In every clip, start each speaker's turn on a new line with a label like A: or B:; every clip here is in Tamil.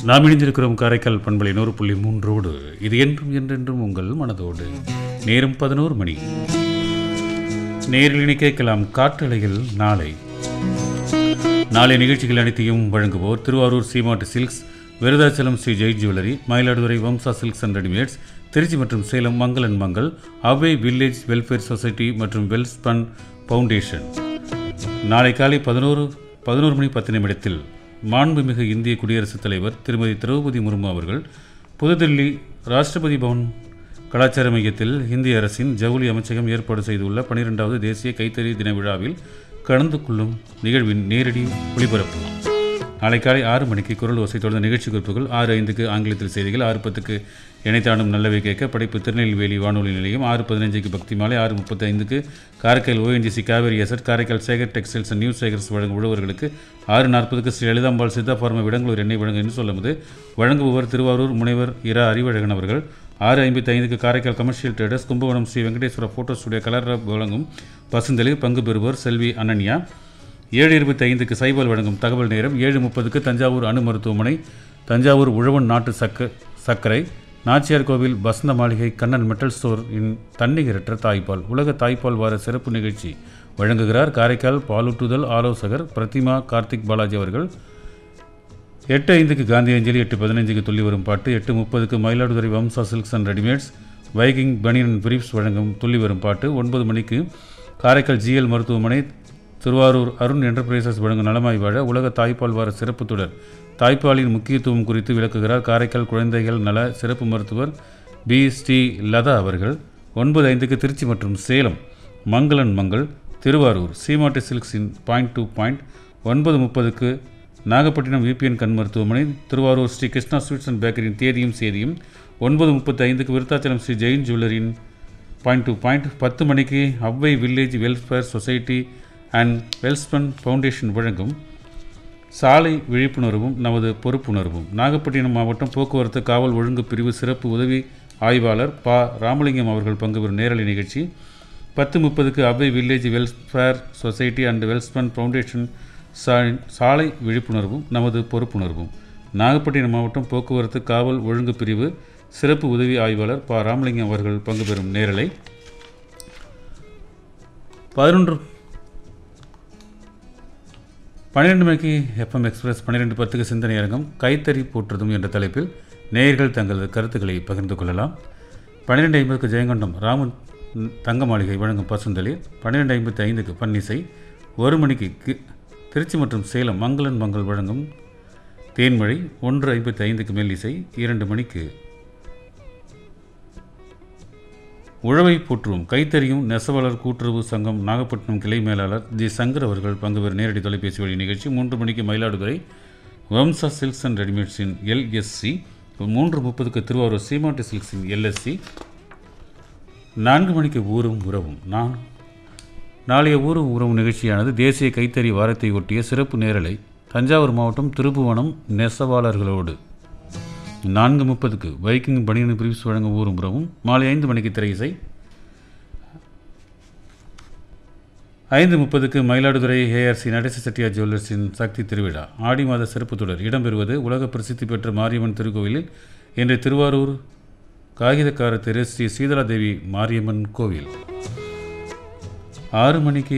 A: நாம் இணைந்திருக்கிறோம் காரைக்கால் பண்பலை நூறு புள்ளி மூன்றோடு இது என்றும் என்றென்றும் உங்கள் மனதோடு நேரம் பதினோரு மணி நேரில் கேட்கலாம் காற்றலையில் நாளை நாளை நிகழ்ச்சிகள் அனைத்தையும் வழங்குவோர் Thiruvarur Seematti silks Virudhachalam Sri Jai jewellery Mayiladuthurai Vamsa silks and readymades Tiruchi மற்றும் சேலம் மங்களன் மங்கள் அவே வில்லேஜ் வெல்ஃபேர் சொசைட்டி மற்றும் வெல்ஸ்பன் ஃபவுண்டேஷன் நாளை காலை பதினோரு பதினோரு மணி பத்து நிமிடத்தில் மாண்புமிகு இந்திய குடியரசுத் தலைவர் திருமதி திரௌபதி முர்மு அவர்கள் புதுதில்லி ராஷ்டிரபதி பவன் கலாச்சார மையத்தில் இந்திய அரசின் ஜவுளி அமைச்சகம் ஏற்பாடு செய்துள்ள பனிரெண்டாவது தேசிய கைத்தறி தின விழாவில் கலந்து கொள்ளும் நிகழ்வின் நேரடி ஒளிபரப்பு நாளை காலை ஆறு மணிக்கு குரல் ஓசை தொடர்ந்த நிகழ்ச்சி குறிப்புகள் ஆறு ஐந்துக்கு ஆங்கிலத்தில் செய்திகள் ஆறு பத்துக்கு இணைத்தாண்டும் நல்லவை கேட்க படைப்பு திருநெல்வேலி வானொலி நிலையம் ஆறு பதினஞ்சுக்கு பக்தி மாலை ஆறு முப்பத்தி ஐந்துக்கு Karaikal ONGC Cauvery asset Karaikal Sekar textiles and news Sekars வழங்கும் உழவர்களுக்கு ஆறு நாற்பதுக்கு ஸ்ரீ லலிதாம்பாள் சித்தா ஃபார்ம விடங்களூர் எண்ணெய் வழங்கும் என்று சொல்லும்போது வழங்குபவர் திருவாரூர் முனைவர் இரா அறிவழகன் அவர்கள் ஆறு ஐம்பத்தி ஐந்துக்கு Karaikal commercial traders Kumbakonam Sri Venkateswara photo studio colour வழங்கும் பசுந்தளிர் பங்கு பெறுவோர் செல்வி அனன்யா ஏழு இருபத்தி ஐந்துக்கு சைபால் வழங்கும் தகவல் நேரம் ஏழு முப்பதுக்கு தஞ்சாவூர் அணு மருத்துவமனை தஞ்சாவூர் உழவன் நாட்டு சக்க சர்க்கரை Nachiyar Kovil Vasantha Maaligai Kannan metal store in தன்னிகரற்ற தாய்ப்பால் உலக தாய்ப்பால் வார சிறப்பு நிகழ்ச்சி வழங்குகிறார் காரைக்கால் பாலூட்டுதல் ஆலோசகர் பிரதிமா கார்த்திக் பாலாஜி அவர்கள் எட்டு ஐந்துக்கு காந்தி அஞ்சலி எட்டு பதினஞ்சுக்கு துள்ளி வரும் பாட்டு எட்டு முப்பதுக்கு Mayiladuthurai Vamsa silks and readymades Viking banian briefs வழங்கும் துள்ளி வரும் பாட்டு ஒன்பது மணிக்கு காரைக்கால் ஜிஎல் மருத்துவமனை திருவாரூர் அருண் என்டர்பிரைசஸ் வழங்கும் நலமாய் வாழ உலக தாய்ப்பால் வார சிறப்பு தொடர் தாய்ப்பாலின் முக்கியத்துவம் குறித்து விளக்குகிறார் காரைக்கால் குழந்தைகள் நல சிறப்பு மருத்துவர் பி ஸ்ரீ லதா அவர்கள் ஒன்பது ஐந்துக்கு திருச்சி மற்றும் சேலம் மங்களன் மங்கள் திருவாரூர் சீமாட்டி சில்க்ஸின் பாயிண்ட் டூ பாயிண்ட் ஒன்பது முப்பதுக்கு நாகப்பட்டினம் விபிஎன் கண் மருத்துவமனை திருவாரூர் ஸ்ரீ கிருஷ்ணா ஸ்வீட்ஸ் அண்ட் பேக்கரியின் தேதியும் சேதியும் ஒன்பது முப்பத்தி ஐந்துக்கு விருத்தாச்சலம் ஸ்ரீ ஜெயின் ஜுவல்லரியின் பாயிண்ட் டூ பாயிண்ட் பத்து மணிக்கு Avvai village welfare society and Welspun foundation வழங்கும் சாலை விழிப்புணர்வும் நமது பொறுப்புணர்வும் நாகப்பட்டினம் மாவட்டம் போக்குவரத்து காவல் ஒழுங்கு பிரிவு சிறப்பு உதவி ஆய்வாளர் ப ராமலிங்கம் அவர்கள் பங்கு பெறும் நேரலை நிகழ்ச்சி பத்து முப்பதுக்கு Avvai village welfare society and Welspun foundation சா- சாலை விழிப்புணர்வும் நமது பொறுப்புணர்வும் நாகப்பட்டினம் மாவட்டம் போக்குவரத்து காவல் ஒழுங்கு பிரிவு சிறப்பு உதவி ஆய்வாளர் ப ராமலிங்கம் அவர்கள் பங்கு பெறும் நேரலை பதினொன்று பன்னிரெண்டு மணிக்கு எஃப்எம் எக்ஸ்பிரஸ் பன்னிரெண்டு பத்துக்கு சிந்தனை அரங்கம் கைத்தறி போற்றுதும் என்ற தலைப்பில் நேயர்கள் தங்களது கருத்துக்களை பகிர்ந்து கொள்ளலாம் பன்னிரெண்டு ஐம்பதுக்கு ஜெயங்கொண்டம் ராமன் தங்க மாளிகை வழங்கும் பசுந்தளிர் பன்னிரெண்டு ஐம்பத்தி ஐந்துக்கு பன்னிசை ஒரு மணிக்கு கி- திருச்சி மற்றும் சேலம் மங்களன் மங்கள் வழங்கும் தேன்மழை ஒன்று ஐம்பத்தி ஐந்துக்கு மெல்லிசை இரண்டு மணிக்கு உழவை போற்றுவோம் கைத்தறியும் நெசவாளர் கூட்டுறவு சங்கம் நாகப்பட்டினம் கிளை மேலாளர் ஜி சங்கர் அவர்கள் பங்கு பெறும் நேரடி தொலைபேசி வழி நிகழ்ச்சி மூன்று மணிக்கு மயிலாடுதுறை வம்சா சில்க்ஸ் அண்ட் ரெடிமேட்ஸின் எல்எஸ்சி மூன்று முப்பதுக்கு திருவாரூர் சீமாட்டி சில்க்ஸின் எல்எஸ்சி நான்கு மணிக்கு ஊரும் உறவும் நான் நாளைய ஊரும் உறவும் நிகழ்ச்சியானது தேசிய கைத்தறி வாரத்தை ஒட்டிய சிறப்பு நேரலை தஞ்சாவூர் மாவட்டம் திருப்புவனம் நெசவாளர்களோடு நான்கு முப்பதுக்கு வைக்கிங் பனியன் பிரிவ்ஸ் வழங்கும் ஊரும் உறவும் மாலை ஐந்து மணிக்கு திரை இசை ஐந்து முப்பதுக்கு மயிலாடுதுறை ஏஆர்சி நடேச செட்டியார் ஜுவல்லர்ஸின் சக்தி திருவிழா ஆடி மாத சிறப்பு தொடர் இடம்பெறுவது உலக பிரசித்தி பெற்ற மாரியம்மன் திருக்கோவிலில் இன்று திருவாரூர் காகிதக்கார திரு ஸ்ரீ சீதலாதேவி மாரியம்மன் கோவில் ஆறு மணிக்கு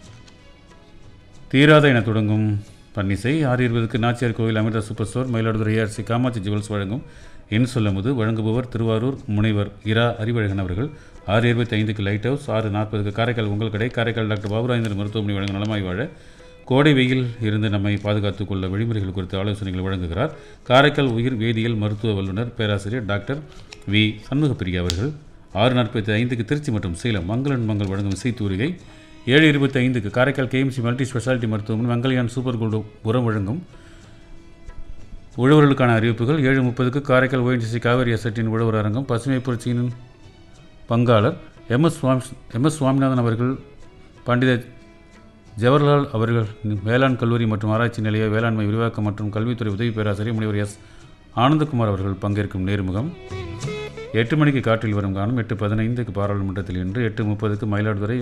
A: தீராத என தொடங்கும் பன்னிசை ஆறு இருபதுக்கு Nachiyar Kovil Amirtha super store Mayiladuthurai ARC Kamatchi jewels வழங்கும் என் சொல்லும்போது வழங்குபவர் திருவாரூர் முனைவர் இரா அறிவழகன் அவர்கள் ஆறு இருபத்தி ஐந்துக்கு லைட் ஹவுஸ் ஆறு நாற்பதுக்கு காரைக்கால் உங்கள் கடை காரைக்கால் டாக்டர் பாபுராஜேந்திரன் மருத்துவமனை வழங்கும் நலமாய் வாழ கோடை வெயில் இருந்து நம்மை பாதுகாத்துக் கொள்ள வழிமுறைகள் குறித்த ஆலோசனைகளை வழங்குகிறார் காரைக்கால் உயிர் வேதியியல் மருத்துவ வல்லுநர் பேராசிரியர் டாக்டர் வி சண்முகப்பிரியா அவர்கள் ஆறு நாற்பத்தி ஐந்துக்கு திருச்சி மற்றும் சேலம் மங்களன் மங்கள் வழங்கும் இசைத்தூரிகை ஏழு இருபத்தி ஐந்துக்கு காரைக்கால் கேஎம்சி மல்டி ஸ்பெஷாலிட்டி மருத்துவமனை மங்கல்யான் சூப்பர் கோல்டு உரம் வழங்கும் உழவர்களுக்கான அறிவிப்புகள் ஏழு முப்பதுக்கு காரைக்கால் ஓஎன்ஜிசி காவேரி அசட்டின் உழவர் அரங்கம் பசுமை புரட்சியின் பங்காளர் M S Swami M S Swaminathan அவர்கள் பண்டித ஜவஹர்லால் அவர்கள் வேளாண் கல்லூரி மற்றும் ஆராய்ச்சி நிலைய வேளாண்மை விரிவாக்கம் மற்றும் கல்வித்துறை உதவி பேராசிரியர் முனைவர் எஸ் ஆனந்தகுமார் அவர்கள் பங்கேற்கும் நேர்முகம் எட்டு மணிக்கு காற்றில் வரும் காணும் எட்டு பதினைந்துக்கு பாராளுமன்றத்தில் இன்று எட்டு முப்பதுக்கு மயிலாடுதுறை